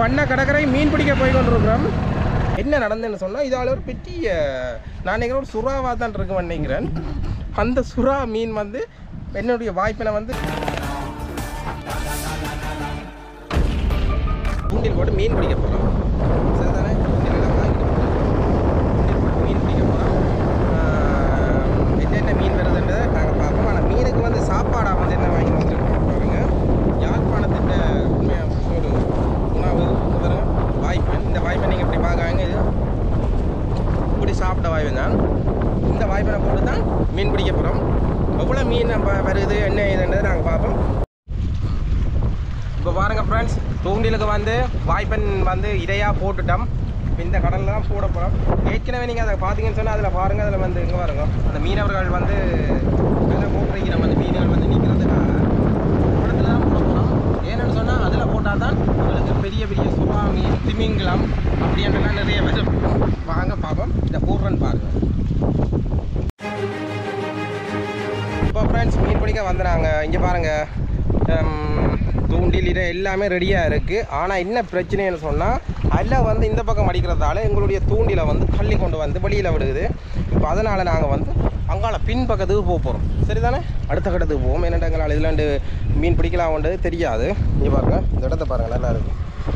பண்ண கடற்கரை மீன் பிடிக்க போய் கொண்டிருக்கிறோம் என்ன நடந்ததுன்னு சொன்னால் இதால் ஒரு பெரிய நான் நினைக்கிறேன் ஒரு சுறாவாக தான் இருக்குன்னு நினைக்கிறேன் அந்த சுறா மீன் வந்து என்னுடைய வாய்ப்பினை வந்து தூண்டில் போட்டு மீன் பிடிக்க போகிறோம் சரிதானே தூண்டில் வாங்கிட்டு தூண்டில் போட்டு மீன் பிடிக்க போகிறோம் என்னென்ன மீன் வருதுன்றதை நாங்கள் பார்ப்போம் ஆனால் மீனுக்கு வந்து சாப்பாடாக வந்து என்ன வாங்கி வந்துருக்கோம் பாருங்க யாழ்ப்பாணத்தின் உண்மையாக ஒரு உணவு இது பாருங்க வாய்ப்பன் இந்த வாய்ப்பை நீங்கள் இப்படி பார்க்காங்க இது இப்படி சாப்பிட்ட வாய்ப்பு தான் இந்த வாய்ப்பனை போட்டு தான் மீன் பிடிக்க போகிறோம் எவ்வளோ மீன் நம்ம வருது என்ன இதுன்றதை நாங்கள் பார்ப்போம் இப்போ பாருங்க ஃப்ரெண்ட்ஸ் தூண்டிலுக்கு வந்து வாய்ப்பன் வந்து இடையாக போட்டுட்டோம் இப்போ இந்த கடலில் தான் போட போகிறோம் ஏற்கனவே நீங்கள் அதை பார்த்தீங்கன்னு சொன்னால் அதில் பாருங்கள் அதில் வந்து இங்கே பாருங்க அந்த மீனவர்கள் வந்து எல்லாம் போட்டுருக்கிறோம் அந்த மீன்கள் வந்து நிற்கிறதுக்காக இடத்துல தான் போட போகிறோம் ஏன்னு சொன்னால் அதில் போட்டால் தான் உங்களுக்கு பெரிய பெரிய சுறா மீன் திமிங்கலம் அப்படின்றலாம் நிறைய வரும் வாங்க பார்ப்போம் இதை போடுறேன்னு பாருங்கள் இப்போ ஃப்ரெண்ட்ஸ் மீன் பிடிக்க வந்துடுறாங்க இங்கே பாருங்கள் தூண்டில் இது எல்லாமே ரெடியாக இருக்குது ஆனால் என்ன பிரச்சனைன்னு சொன்னால் அதில் வந்து இந்த பக்கம் அடிக்கிறதால எங்களுடைய தூண்டிலை வந்து தள்ளி கொண்டு வந்து வெளியில் விடுது இப்போ அதனால் நாங்கள் வந்து அங்கால பின் பக்கத்துக்கு போக போகிறோம் சரிதானே அடுத்த கட்டத்துக்கு போவோம் என்னென்ன எங்களால் இதில் மீன் பிடிக்கலாம்ன்றது தெரியாது இங்கே பாருங்கள் இந்த இடத்த பாருங்கள் நல்லா இருக்கும்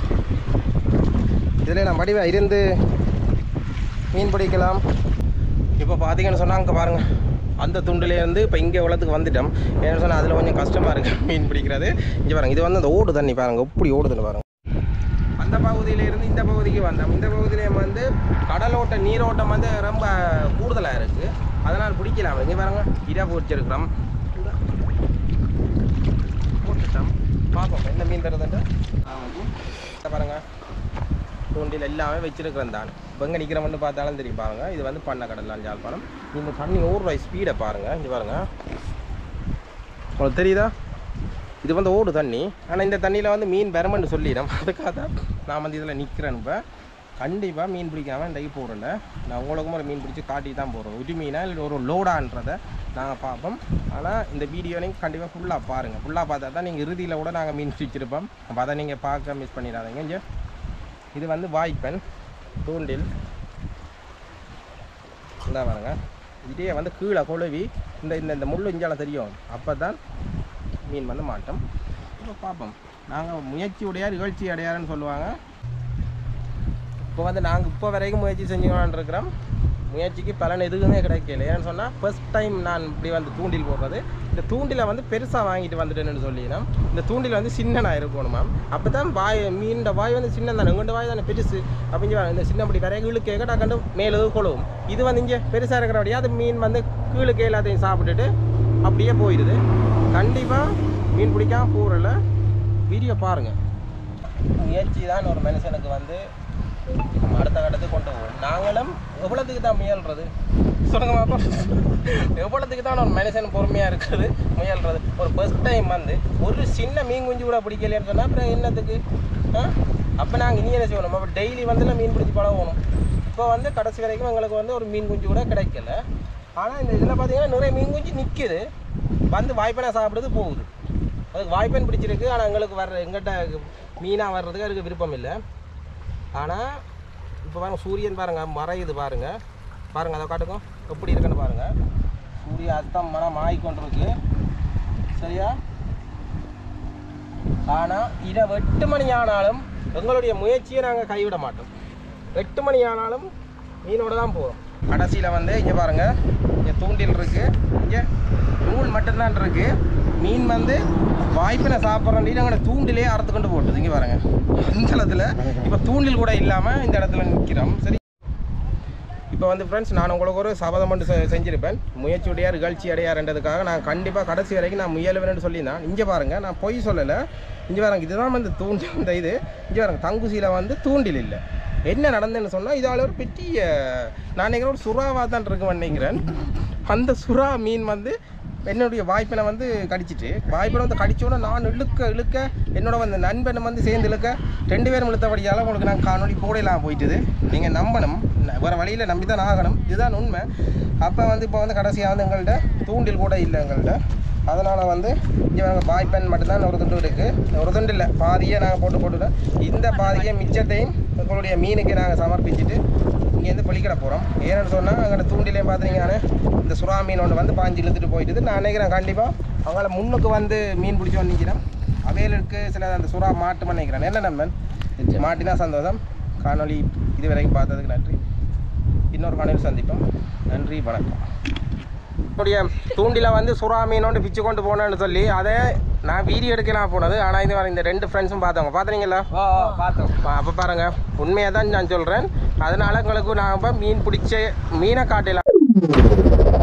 இதில் நான் வடிவாக இருந்து மீன் பிடிக்கலாம் இப்போ பார்த்தீங்கன்னு சொன்னால் அங்கே பாருங்கள் அந்த துண்டுலேருந்து இப்போ இங்கே உலகத்துக்கு வந்துட்டோம் ஏன்னு சொன்னால் அதில் கொஞ்சம் கஷ்டமாக இருக்குது மீன் பிடிக்கிறது இங்கே பாருங்க இது வந்து அந்த ஓடு தண்ணி பாருங்க எப்படி ஓடுதுன்னு பாருங்க அந்த பகுதியிலேருந்து இந்த பகுதிக்கு வந்தோம் இந்த பகுதியிலே வந்து கடலோட்ட நீரோட்டம் வந்து ரொம்ப கூடுதலாக இருக்குது அதனால் பிடிக்கலாம் இங்கே பாருங்க இதாக பிடிச்சிருக்கிறோம் போட்டுட்டோம் பார்ப்போம் என்ன மீன் தருதுன்ட்டு இதை பாருங்க தூண்டில் எல்லாமே வச்சிருக்கிறேன் தான் இப்போ எங்கே நிற்கிறவன்னு பார்த்தாலும் தெரியும் பாருங்க இது வந்து பண்ண கடலாம் ஜாழ்ப்பாணம் இந்த தண்ணி ஓடுற ஸ்பீடை பாருங்க இங்கே பாருங்க உங்களுக்கு தெரியுதா இது வந்து ஓடு தண்ணி ஆனால் இந்த தண்ணியில் வந்து மீன் பெறமன்னு சொல்லிடும் அதுக்காக தான் நான் வந்து இதில் நிற்கிறேன் இப்போ கண்டிப்பாக மீன் பிடிக்காமல் இன்றைக்கு போகிறல நான் உங்களுக்கும் ஒரு மீன் பிடிச்சி காட்டி தான் போகிறோம் ஒரு மீனா இல்லை ஒரு லோடான்றதை நாங்கள் பார்ப்போம் ஆனால் இந்த வீடியோ நீங்கள் கண்டிப்பாக ஃபுல்லாக பாருங்கள் ஃபுல்லாக பார்த்தா தான் நீங்கள் இறுதியில் கூட நாங்கள் மீன் பிடிச்சிருப்போம் அப்போ அதை நீங்கள் பார்க்க மிஸ் பண்ணிடாதீங்க இங்கே இது வந்து வாய்ப்பன் தூண்டில் இந்த பாருங்க இதே வந்து கீழே கொழுவி இந்த இந்த இந்த முள்ளு இஞ்சால தெரியும் அப்போ தான் மீன் வந்து மாட்டோம் இப்போ பார்ப்போம் நாங்கள் முயற்சி உடையார் இகழ்ச்சி அடையாருன்னு சொல்லுவாங்க இப்போ வந்து நாங்கள் இப்போ வரைக்கும் முயற்சி செஞ்சுக்கலான்னு இருக்கிறோம் முயற்சிக்கு பலன் எதுவுமே கிடைக்கல ஏன்னு சொன்னால் ஃபர்ஸ்ட் டைம் நான் இப்படி வந்து தூண்டில் போடுறது இந்த தூண்டிலை வந்து பெருசாக வாங்கிட்டு வந்துட்டேன்னு சொல்லினா இந்த தூண்டில் வந்து சின்னனாக இருக்கணும் மேம் அப்போ தான் வாய் மீன் வாய் வந்து சின்ன தானே உங்கள்கிட்ட வாய் தானே பெருசு அப்படின்னு இந்த சின்னப்படி வரைக்கும் இழுக்க கேட்டா கண்டு மேலே கொழுவும் இது வந்து இங்கே பெருசாக இருக்கிறபடியா அது மீன் வந்து கீழுக்கு எல்லாத்தையும் சாப்பிட்டுட்டு அப்படியே போயிடுது கண்டிப்பாக மீன் பிடிக்காம போகிறல வீடியோ பாருங்கள் முயற்சி தான் ஒரு மனுஷனுக்கு வந்து நம்ம அடுத்த கட்டத்துக்கு கொண்டு போவோம் நாங்களும் எவ்வளோத்துக்கு தான் முயல்றது சொல்லுங்க பாப்பா எவ்வளோத்துக்கு தான் ஒரு மனுஷன் பொறுமையாக இருக்குது முயல்றது ஒரு ஃபர்ஸ்ட் டைம் வந்து ஒரு சின்ன மீன் குஞ்சு கூட பிடிக்கலைன்னு சொன்னால் அப்புறம் என்னத்துக்கு ஆ அப்போ நாங்கள் இனி என்ன செய்யணும் அப்போ டெய்லி வந்து மீன் பிடிச்சி பழகணும் இப்போ வந்து கடைசி வரைக்கும் எங்களுக்கு வந்து ஒரு மீன் குஞ்சு கூட கிடைக்கல ஆனால் இந்த இதில் பார்த்தீங்கன்னா நிறைய மீன் குஞ்சு நிற்கிது வந்து வாய்ப்பனை சாப்பிடுது போகுது அதுக்கு வாய்ப்பன் பிடிச்சிருக்கு ஆனால் எங்களுக்கு வர்ற எங்கிட்ட மீனாக வர்றதுக்கு அதுக்கு விருப்பம் இல்லை ஆனால் இப்போ பாருங்க சூரியன் பாருங்க மறையுது பாருங்க பாருங்க அதை காட்டுங்க எப்படி இருக்குன்னு பாருங்க சூரிய அஸ்தம் மனம் ஆகிக்கொண்டிருக்கு சரியா ஆனால் இரவு எட்டு மணி ஆனாலும் எங்களுடைய முயற்சியை நாங்கள் கைவிட மாட்டோம் எட்டு மணி ஆனாலும் மீனோட தான் போகிறோம் கடைசியில் வந்து இங்கே பாருங்க இங்கே தூண்டில் இருக்கு இங்கே நூல் மட்டும்தான் இருக்கு மீன் வந்து வாய்ப்பினை சாப்பிட்றேன் அங்கே தூண்டிலே அறுத்து கொண்டு போட்டுது இங்கே பாருங்க அந்த இடத்துல இப்போ தூண்டில் கூட இல்லாமல் இந்த இடத்துல நிற்கிறோம் சரி இப்போ வந்து ஃப்ரெண்ட்ஸ் நான் உங்களுக்கு ஒரு சபதம் மட்டும் செ- செஞ்சிருப்பேன் முயற்சி உடையார் இகழ்ச்சி அடையார்ன்றதுக்காக நான் கண்டிப்பாக கடைசி வரைக்கும் நான் முயலுவேன்னு சொல்லியிருந்தேன் இங்கே பாருங்க நான் பொய் சொல்லலை இங்கே பாருங்க இதுதான் வந்து தூண்டில் இந்த இது இங்கே பாருங்க தங்குசியில் வந்து தூண்டில் இல்லை என்ன நடந்ததுன்னு சொன்னால் இதால் ஒரு பெரிய நான் நினைக்கிறேன் ஒரு சுறாவாக தான் இருக்குன்னு நினைக்கிறேன் அந்த சுறா மீன் வந்து என்னுடைய வாய்ப்பினை வந்து கடிச்சிட்டு வாய்ப்பினை வந்து கடிச்சோன்னே நான் இழுக்க இழுக்க என்னோட வந்து நண்பனை வந்து சேர்ந்து இழுக்க ரெண்டு பேரும் இழுத்தபடியால் உங்களுக்கு நான் காணொலி போடலாம் போயிட்டுது நீங்கள் நம்பணும் ந- வேறு வழியில் நம்பி தான் ஆகணும் இதுதான் உண்மை அப்போ வந்து இப்போ வந்து கடைசியாக வந்து எங்கள்கிட்ட தூண்டில் கூட இல்லை எங்கள்கிட்ட அதனால் வந்து இங்கே நாங்கள் பாய்பேன் மட்டும்தான் ஒரு துண்டு இருக்குது ஒரு துண்டு இல்லை பாதியை நாங்கள் போட்டு போட்டுட்டோம் இந்த பாதியை மிச்சத்தையும் எங்களுடைய மீனுக்கு நாங்கள் சமர்ப்பிச்சுட்டு இங்கேருந்து பலிக்கட போகிறோம் ஏன்னு சொன்னால் அங்கே தூண்டிலையும் பார்த்தீங்கன்னா இந்த சுறா மீன் ஒன்று வந்து பாஞ்சு இழுத்துட்டு போயிட்டுது நான் நினைக்கிறேன் கண்டிப்பாக அவங்கள முன்னுக்கு வந்து மீன் பிடிச்சி வந்து நிற்கிறேன் அவைகளுக்கு சில அந்த சுறா மாட்டுமா நினைக்கிறேன் என்ன நண்பன் மாட்டினா சந்தோஷம் காணொளி இது வரைக்கும் பார்த்ததுக்கு நன்றி இன்னொரு காணொலி சந்திப்போம் நன்றி வணக்கம் என்னுடைய தூண்டில வந்து சுறா மீனோண்டு பிச்சு கொண்டு போனேன்னு சொல்லி அதை நான் வீடியோ எடுக்கலாம் போனது ஆனால் இது வரை இந்த ரெண்டு ஃப்ரெண்ட்ஸும் பார்த்தவங்க பார்த்துறீங்களா பார்த்தோம் அப்போ பாருங்க உண்மையாக தான் நான் சொல்கிறேன் அதனால உங்களுக்கு நான் இப்போ மீன் பிடிச்ச மீனை காட்டலாம்